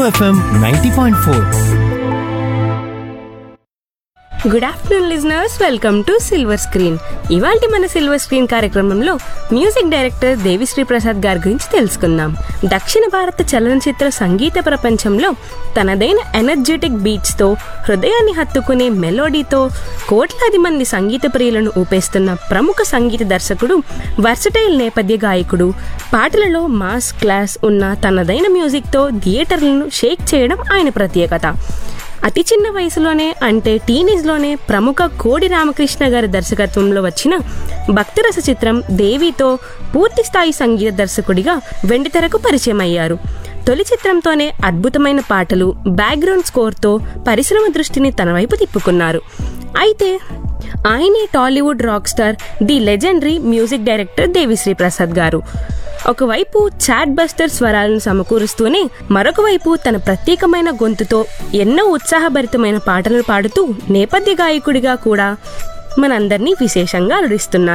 FM ninety point four good afternoon listeners welcome to silver screen ఇవాళ మన silver screen కార్యక్రమంలో music director Devi Sri Prasad గారి గురించి తెలుసుకుందాం దక్షిణ భారత చలనచిత్ర సంగీత ప్రపంచంలో తనదైన ఎనర్జెటిక్ బీట్స్తో హృదయాన్ని హత్తుకునే మెలోడీతో కోట్లాది మంది సంగీత ప్రియులను ఊపేస్తున్న ప్రముఖ సంగీత దర్శకుడు వర్సటైల్ నేపథ్య గాయకుడు పాటలలో మాస్ క్లాస్ ఉన్న తనదైన మ్యూజిక్తో థియేటర్లను షేక్ చేయడం ఆయన ప్రత్యేకత అతి చిన్న వయసులోనే అంటే టీనేజ్లోనే ప్రముఖ కోడి రామకృష్ణ గారి దర్శకత్వంలో వచ్చిన భక్తిరస చిత్రం దేవితో పూర్తి స్థాయి సంగీత దర్శకుడిగా వెండితెరకు పరిచయం అయ్యారు తొలి చిత్రంతోనే అద్భుతమైన పాటలు బ్యాక్గ్రౌండ్ స్కోర్తో పరిశ్రమ దృష్టిని తన వైపు తిప్పుకున్నారు అయితే ఆయనే Tollywood rock star the legendary music director Devi Sri Prasad గారు ఒకవైపు చాట్ బస్టర్ స్వరాలను సమకూరుస్తూనే మరొక వైపు తన ప్రత్యేకమైన గొంతుతో ఎన్నో ఉత్సాహభరితమైన పాటలు పాడుతూ నేపథ్య గాయకుడిగా కూడా మనందరినీ విశేషంగా అలరిస్తున్నారు